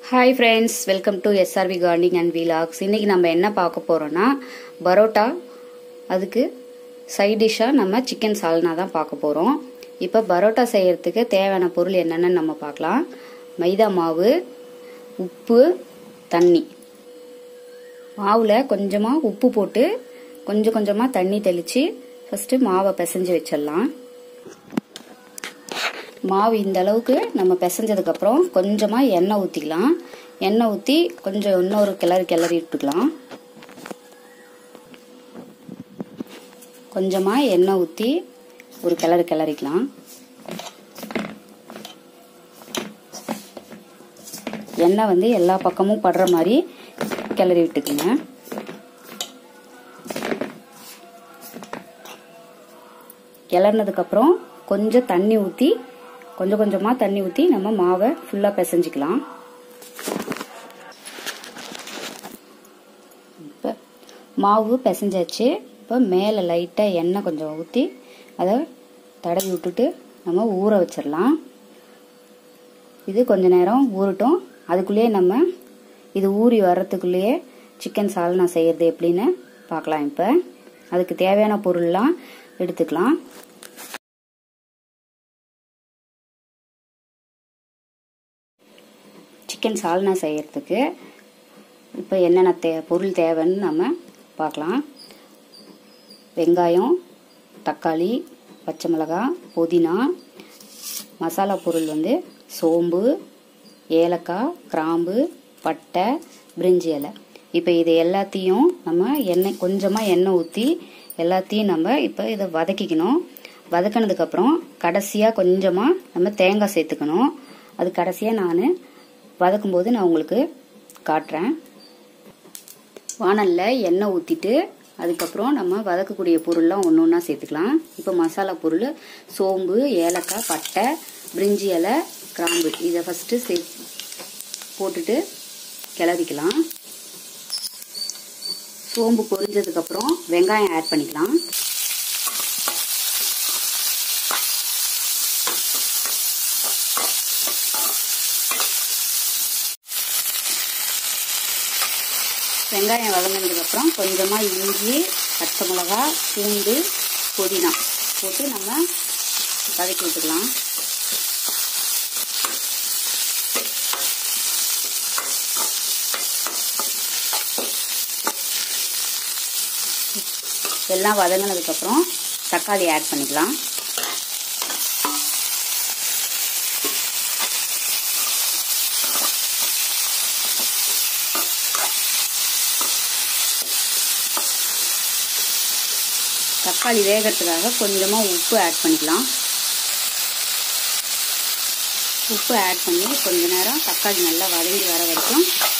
hi friends welcome to SRV gardening and vlogs இன்னைக்கு நம்ம என்ன பார்க்க போறோம்னா பரோட்டா அதுக்கு சைட் டிஷ்ஷாக நம்ம சிக்கன் சால்னா தான் பார்க்க போகிறோம் இப்போ பரோட்டா செய்யறதுக்கு தேவையான பொருள் என்னென்னு நம்ம பார்க்கலாம் மைதா மாவு உப்பு தண்ணி மாவில் கொஞ்சமாக உப்பு போட்டு கொஞ்சம் கொஞ்சமாக தண்ணி தெளித்து ஃபஸ்ட்டு மாவை பிசைஞ்சு வச்சிடலாம் மாவு இந்த அளவுக்கு நம்ம பிசைஞ்சதுக்கப்புறம் கொஞ்சமாக எண்ணெய் ஊற்றிக்கலாம் எண்ணெய் ஊற்றி கொஞ்சம் இன்னொரு கிளறி கிளறி விட்டுக்கலாம் கொஞ்சமாக எண்ணெய் ஊற்றி ஒரு கிளறு கிளறிக்கலாம் எண்ணெய் வந்து எல்லா பக்கமும் படுற மாதிரி கிளறி விட்டுக்குங்க கிளறினதுக்கப்புறம் கொஞ்சம் தண்ணி ஊற்றி கொஞ்சம் கொஞ்சமாக தண்ணி ஊற்றி நம்ம மாவை ஃபுல்லாக பிசைஞ்சிக்கலாம் இப்போ மாவு பிசைஞ்சாச்சு இப்போ மேலே லைட்டாக எண்ணெய் கொஞ்சம் ஊற்றி அதை தடவி விட்டுட்டு நம்ம ஊற வச்சிடலாம் இது கொஞ்ச நேரம் ஊறட்டும் அதுக்குள்ளேயே நம்ம இது ஊறி வர்றதுக்குள்ளேயே சிக்கன் சால்னா செய்யறது எப்படின்னு பார்க்கலாம் இப்போ அதுக்கு தேவையான பொருள்லாம் எடுத்துக்கலாம் சிக்கன் சால்னா செய்யறதுக்கு இப்போ என்னென்ன தே பொருள் தேவைன்னு நம்ம பார்க்கலாம் வெங்காயம் தக்காளி பச்சை மிளகாய் புதினா மசாலா பொருள் வந்து சோம்பு ஏலக்காய் கிராம்பு பட்டை பிரிஞ்சி இலை இப்போ இது எல்லாத்தையும் நம்ம எண்ணெய் கொஞ்சமாக எண்ணெய் ஊற்றி எல்லாத்தையும் நம்ம இப்போ இதை வதக்கிக்கணும் வதக்கினதுக்கப்புறம் கடைசியாக கொஞ்சமாக நம்ம தேங்காய் சேர்த்துக்கணும் அது கடைசியாக நான் வதக்கும்போது நான் உங்களுக்கு காட்டுறேன் வானலில் எண்ணெய் ஊற்றிட்டு அதுக்கப்புறம் நம்ம வதக்கக்கூடிய பொருள்லாம் ஒன்று ஒன்றா சேர்த்துக்கலாம் இப்போ மசாலா பொருள் சோம்பு ஏலக்காய் பட்டை பிரிஞ்சி இலை கிராம்பு இதை ஃபஸ்ட்டு சே போட்டுட்டு கிளறிக்கலாம் சோம்பு பொரிஞ்சதுக்கப்புறம் வெங்காயம் ஆட் பண்ணிக்கலாம் வெங்காயம் வதங்கினதுக்கப்புறம் கொஞ்சமாக இஞ்சி பச்சை மிளகா பூண்டு புதினா போட்டு நம்ம வதக்கி விட்டுக்கலாம் எல்லாம் வதங்கினதுக்கப்புறம் தக்காளி ஆட் பண்ணிக்கலாம் தக்காளி வேகிறதுக்காக கொஞ்சமாக உப்பு ஆட் பண்ணிக்கலாம் உப்பு ஆட் பண்ணி கொஞ்ச நேரம் தக்காளி நல்லா வதங்கி வர வரைக்கும்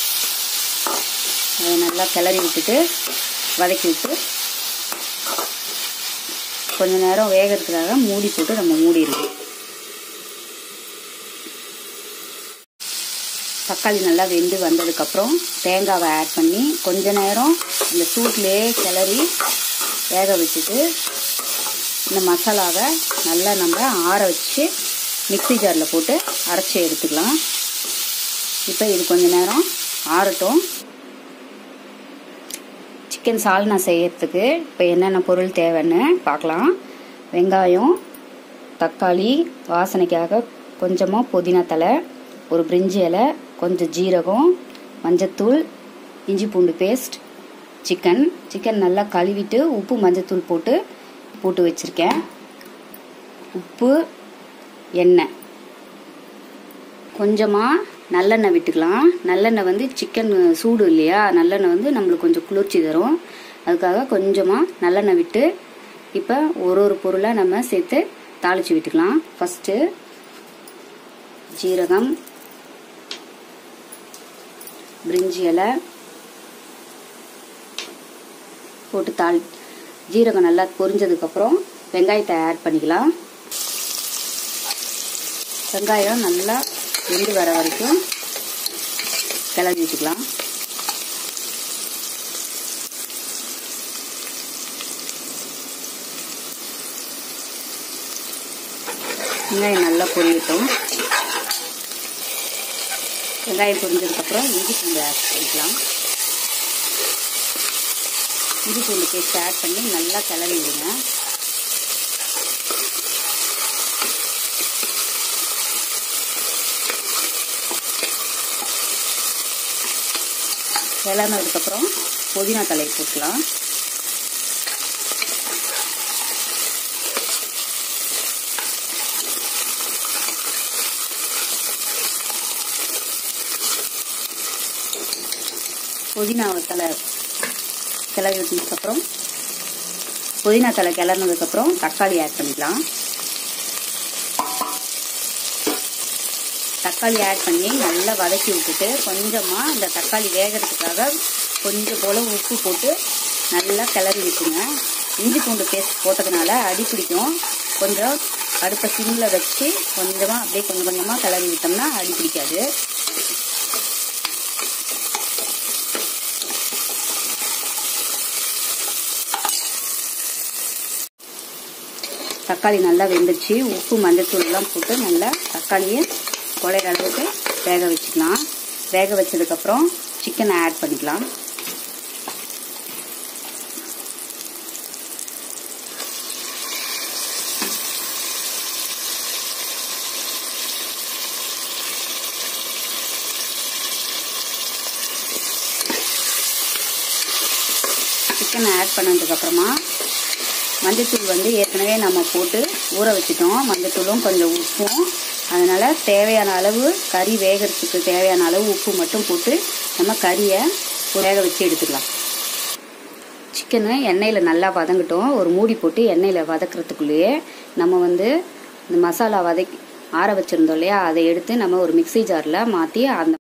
அதை நல்லா கிளறி விட்டுட்டு வதக்கி விட்டு கொஞ்ச நேரம் வேகிறதுக்காக மூடி போட்டு நம்ம மூடிடுவோம் தக்காளி நல்லா வெந்து வந்ததுக்கப்புறம் தேங்காவை ஆட் பண்ணி கொஞ்ச நேரம் இந்த சூட்லேயே கிளறி வேக வச்சுட்டு இந்த மசாலாவை நல்லா நம்ம ஆற வச்சு மிக்சி ஜாரில் போட்டு அரைச்சி எடுத்துக்கலாம் இப்போ இது கொஞ்ச நேரம் ஆறட்டும் சிக்கன் சால்னா செய்யறதுக்கு இப்போ என்னென்ன பொருள் தேவைன்னு பார்க்கலாம் வெங்காயம் தக்காளி வாசனைக்காக கொஞ்சமாக புதினா தலை ஒரு பிரிஞ்சி இலை கொஞ்சம் ஜீரகம் மஞ்சத்தூள் இஞ்சி பூண்டு பேஸ்ட் சிக்கன் சிக்கன் நல்லா கழுவிட்டு உப்பு மஞ்சத்தூள் போட்டு போட்டு வச்சுருக்கேன் உப்பு எண்ணெய் கொஞ்சமாக நல்லெண்ணெய் விட்டுக்கலாம் நல்லெண்ணெய் வந்து சிக்கன் சூடு இல்லையா நல்லெண்ணெய் வந்து நம்மளுக்கு கொஞ்சம் குளிர்ச்சி தரும் அதுக்காக கொஞ்சமாக நல்லெண்ணெய் விட்டு இப்போ ஒரு ஒரு பொருளாக நம்ம சேர்த்து தாளித்து விட்டுக்கலாம் ஃபஸ்ட்டு ஜீரகம் பிரிஞ்சி இலை போட்டு தாள் ஜீரகம் நல்லா பொரிஞ்சதுக்கப்புறம் வெங்காயத்தை ஆட் பண்ணிக்கலாம் வெங்காயம் நல்லா வெந்து வர வரைக்கும் கிளறி வச்சுக்கலாம் வெங்காயம் நல்லா பொரியட்டும் வெங்காயம் பொரிஞ்சதுக்கப்புறம் இஞ்சி பூண்டு ஆட் பண்ணிக்கலாம் இஞ்சி பூண்டு பேஸ்ட் ஆட் பண்ணி நல்லா கிளறி விடுங்க கிளறினதுக்கப்புறம் புதினா தலை போட்டுக்கலாம் புதினா தலை கிளறி விட்டதுக்கப்புறம் புதினா தலை கிளறினதுக்கப்புறம் தக்காளி ஆட் பண்ணிக்கலாம் தக்காளி ஆட் பண்ணி நல்லா வதக்கி விட்டுட்டு கொஞ்சமாக இந்த தக்காளி வேகிறதுக்காக கொஞ்சம் போல் உப்பு போட்டு நல்லா கிளறி விட்டுங்க இஞ்சி பூண்டு பேஸ்ட் போட்டதுனால அடி பிடிக்கும் கொஞ்சம் அடுப்பை சிம்மில் வச்சு கொஞ்சமாக அப்படியே கொஞ்சம் கொஞ்சமாக கிளறி விட்டோம்னா அடி பிடிக்காது தக்காளி நல்லா வெந்துச்சு உப்பு மஞ்சத்தூள்லாம் போட்டு நல்லா தக்காளியை குழையிற அளவுக்கு வேக வச்சுக்கலாம் வேக வச்சதுக்கப்புறம் சிக்கனை ஆட் பண்ணிக்கலாம் சிக்கனை ஆட் பண்ணதுக்கப்புறமா மஞ்சத்தூள் வந்து ஏற்கனவே நம்ம போட்டு ஊற வச்சுட்டோம் மஞ்சத்தூளும் கொஞ்சம் உப்பும் அதனால் தேவையான அளவு கறி வேகிறதுக்கு தேவையான அளவு உப்பு மட்டும் போட்டு நம்ம கறியை வேக வச்சு எடுத்துக்கலாம் சிக்கனு எண்ணெயில் நல்லா வதங்கட்டும் ஒரு மூடி போட்டு எண்ணெயில் வதக்கிறதுக்குள்ளேயே நம்ம வந்து இந்த மசாலா வதக்கி ஆற வச்சுருந்தோம் இல்லையா அதை எடுத்து நம்ம ஒரு மிக்சி ஜாரில் மாற்றி அந்த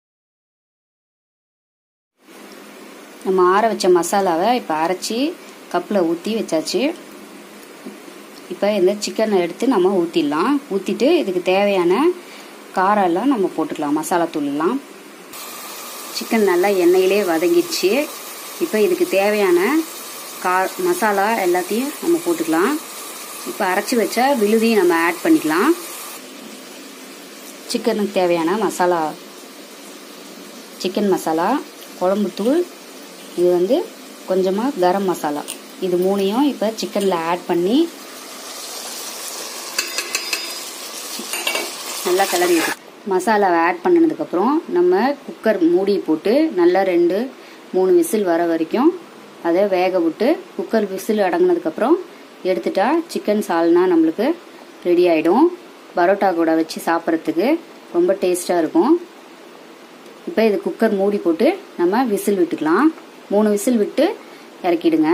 நம்ம ஆற வச்ச மசாலாவை இப்போ அரைச்சி கப்பில் ஊற்றி வச்சாச்சு இப்போ இந்த சிக்கனை எடுத்து நம்ம ஊற்றிடலாம் ஊற்றிட்டு இதுக்கு தேவையான காரம் எல்லாம் நம்ம போட்டுக்கலாம் மசாலா தூள்லாம் சிக்கன் நல்லா எண்ணெயிலே வதங்கிடுச்சு இப்போ இதுக்கு தேவையான கா மசாலா எல்லாத்தையும் நம்ம போட்டுக்கலாம் இப்போ அரைச்சி வச்ச விழுதியும் நம்ம ஆட் பண்ணிக்கலாம் சிக்கனுக்கு தேவையான மசாலா சிக்கன் மசாலா குழம்புத்தூள் இது வந்து கொஞ்சமாக கரம் மசாலா இது மூணையும் இப்போ சிக்கனில் ஆட் பண்ணி நல்லா கிளறி மசாலாவை ஆட் பண்ணினதுக்கப்புறம் நம்ம குக்கர் மூடி போட்டு நல்லா ரெண்டு மூணு விசில் வர வரைக்கும் அதை வேக விட்டு குக்கர் விசில் அடங்கினதுக்கப்புறம் எடுத்துட்டா சிக்கன் சால்னா நம்மளுக்கு ரெடி ஆகிடும் பரோட்டா கூட வச்சு சாப்பிட்றதுக்கு ரொம்ப டேஸ்ட்டாக இருக்கும் இப்போ இது குக்கர் மூடி போட்டு நம்ம விசில் விட்டுக்கலாம் மூணு விசில் விட்டு இறக்கிடுங்க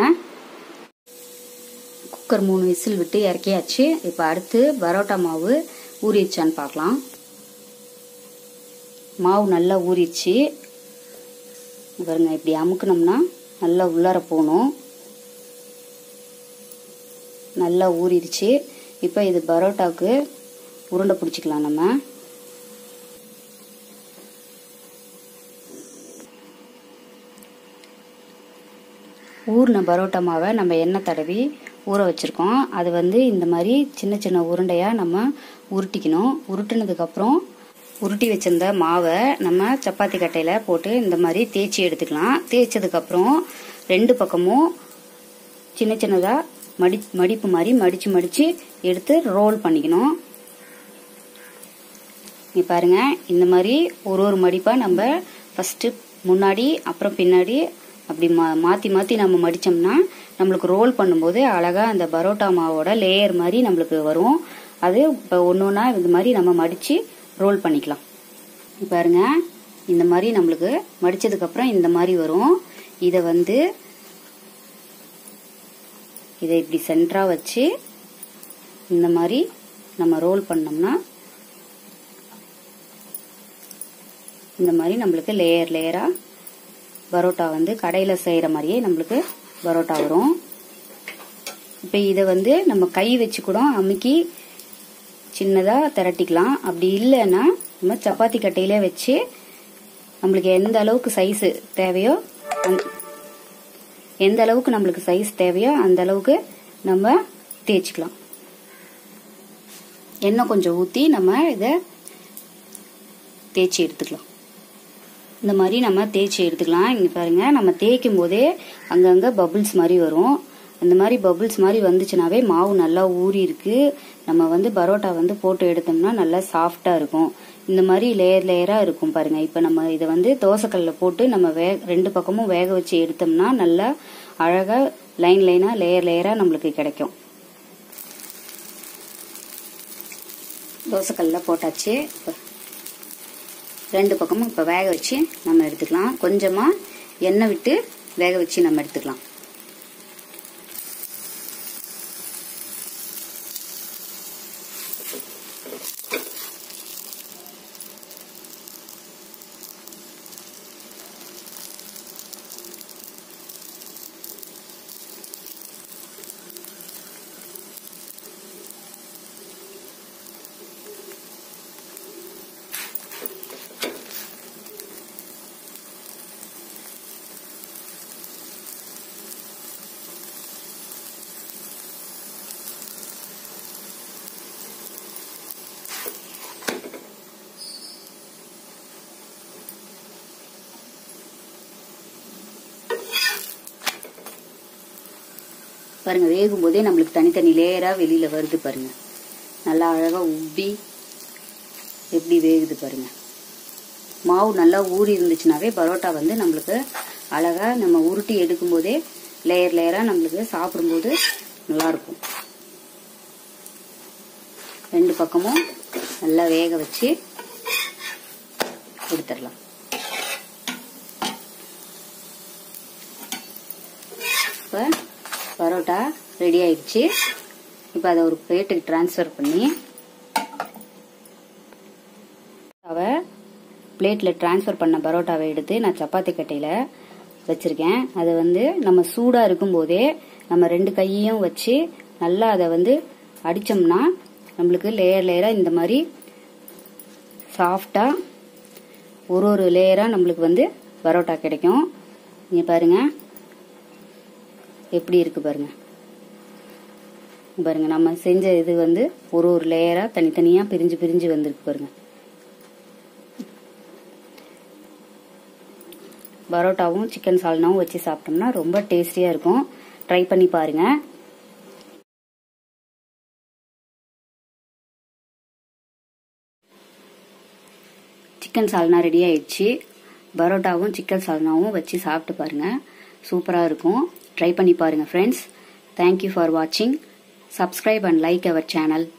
குக்கர் மூணு விசில் விட்டு இறக்கியாச்சு இப்போ அடுத்து பரோட்டா மாவு ஊறிடுச்சான்னு பார்க்கலாம் மாவு நல்லா ஊறிடுச்சு பாருங்க இப்படி அமுக்குனோம்னா நல்லா உள்ளார போகணும் நல்லா ஊறிடுச்சு இப்போ இது பரோட்டாவுக்கு உருண்டை பிடிச்சிக்கலாம் நம்ம ஊறின பரோட்டா மாவை நம்ம எண்ணெய் தடவி ஊற வச்சுருக்கோம் அது வந்து இந்த மாதிரி சின்ன சின்ன உருண்டையாக நம்ம உருட்டிக்கணும் உருட்டினதுக்கப்புறம் உருட்டி வச்சிருந்த மாவை நம்ம சப்பாத்தி கட்டையில் போட்டு இந்த மாதிரி தேய்ச்சி எடுத்துக்கலாம் தேய்ச்சதுக்கப்புறம் ரெண்டு பக்கமும் சின்ன சின்னதாக மடி மடிப்பு மாதிரி மடித்து மடித்து எடுத்து ரோல் பண்ணிக்கணும் நீ பாருங்க இந்த மாதிரி ஒரு ஒரு மடிப்பாக நம்ம ஃபஸ்ட்டு முன்னாடி அப்புறம் பின்னாடி அப்படி மா மாற்றி மாற்றி நம்ம மடித்தோம்னா நம்மளுக்கு ரோல் பண்ணும்போது அழகாக அந்த பரோட்டா மாவோட லேயர் மாதிரி நம்மளுக்கு வரும் அது இப்போ ஒன்று ஒன்றா இந்த மாதிரி நம்ம மடித்து ரோல் பண்ணிக்கலாம் பாருங்க இந்த மாதிரி நம்மளுக்கு மடித்ததுக்கப்புறம் இந்த மாதிரி வரும் இதை வந்து இதை இப்படி சென்டராக வச்சு இந்த மாதிரி நம்ம ரோல் பண்ணோம்னா இந்த மாதிரி நம்மளுக்கு லேயர் லேயராக பரோட்டா வந்து கடையில் செய்கிற மாதிரியே நம்மளுக்கு பரோட்டா வரும் இப்போ இதை வந்து நம்ம கை வச்சு கூட அமுக்கி சின்னதாக திரட்டிக்கலாம் அப்படி இல்லைன்னா நம்ம சப்பாத்தி கட்டையிலே வச்சு நம்மளுக்கு எந்த அளவுக்கு சைஸு தேவையோ எந்த அளவுக்கு நம்மளுக்கு சைஸ் தேவையோ அந்த அளவுக்கு நம்ம தேய்ச்சிக்கலாம் எண்ணெய் கொஞ்சம் ஊற்றி நம்ம இதை தேய்ச்சி எடுத்துக்கலாம் இந்த மாதிரி நம்ம தேய்ச்சி எடுத்துக்கலாம் இங்கே பாருங்க நம்ம தேய்க்கும் போதே அங்கங்கே பபுள்ஸ் மாதிரி வரும் இந்த மாதிரி பபுள்ஸ் மாதிரி வந்துச்சுனாவே மாவு நல்லா ஊறி இருக்கு நம்ம வந்து பரோட்டா வந்து போட்டு எடுத்தோம்னா நல்லா சாஃப்டா இருக்கும் இந்த மாதிரி லேயர் லேயராக இருக்கும் பாருங்க இப்போ நம்ம இதை வந்து தோசைக்கல்ல போட்டு நம்ம வே ரெண்டு பக்கமும் வேக வச்சு எடுத்தோம்னா நல்லா அழகாக லைன் லைனாக லேயர் லேயராக நம்மளுக்கு கிடைக்கும் தோசைக்கல்ல போட்டாச்சு இப்ப ரெண்டு பக்கமும் இப்போ வேக வச்சு நம்ம எடுத்துக்கலாம் கொஞ்சமாக எண்ணெய் விட்டு வேக வச்சு நம்ம எடுத்துக்கலாம் பாருங்க வேகும் போதே நம்மளுக்கு தனித்தனி லேயரா வெளியில வருது பாருங்க நல்லா அழகா உப்பி எப்படி வேகுது பாருங்க மாவு நல்லா ஊறி இருந்துச்சுனாவே பரோட்டா வந்து நம்மளுக்கு அழகா நம்ம உருட்டி எடுக்கும் போதே லேயர் லேயரா நம்மளுக்கு சாப்பிடும்போது நல்லா இருக்கும் ரெண்டு பக்கமும் நல்லா வேக வச்சு எடுத்துடலாம் இப்போ பரோட்டா ரெடி ஆயிடுச்சு இப்போ அதை ஒரு பிளேட்டுக்கு ட்ரான்ஸ்ஃபர் பண்ணி அவ பிளேட்டில் ட்ரான்ஸ்ஃபர் பண்ண பரோட்டாவை எடுத்து நான் சப்பாத்தி கட்டையில் வச்சுருக்கேன் அதை வந்து நம்ம சூடாக இருக்கும்போதே நம்ம ரெண்டு கையையும் வச்சு நல்லா அதை வந்து அடித்தோம்னா நம்மளுக்கு லேயர் லேயராக இந்த மாதிரி சாஃப்டாக ஒரு ஒரு லேயராக நம்மளுக்கு வந்து பரோட்டா கிடைக்கும் இங்கே பாருங்கள் எப்படி இருக்கு பாருங்க பாருங்க நம்ம செஞ்ச இது வந்து ஒரு ஒரு லேயரா தனித்தனியா பிரிஞ்சு பிரிஞ்சு வந்திருக்கு பாருங்க பரோட்டாவும் சிக்கன் சால்னாவும் வச்சு சாப்பிட்டோம்னா ரொம்ப டேஸ்டியா இருக்கும் ட்ரை பண்ணி பாருங்க சிக்கன் சால்னா ரெடி ஆயிடுச்சு பரோட்டாவும் சிக்கன் சால்னாவும் வச்சு சாப்பிட்டு பாருங்க சூப்பராக இருக்கும் ட்ரை பண்ணி பாருங்க ஃப்ரெண்ட்ஸ் தேங்க்யூ ஃபார் வாட்சிங் subscribe and like our channel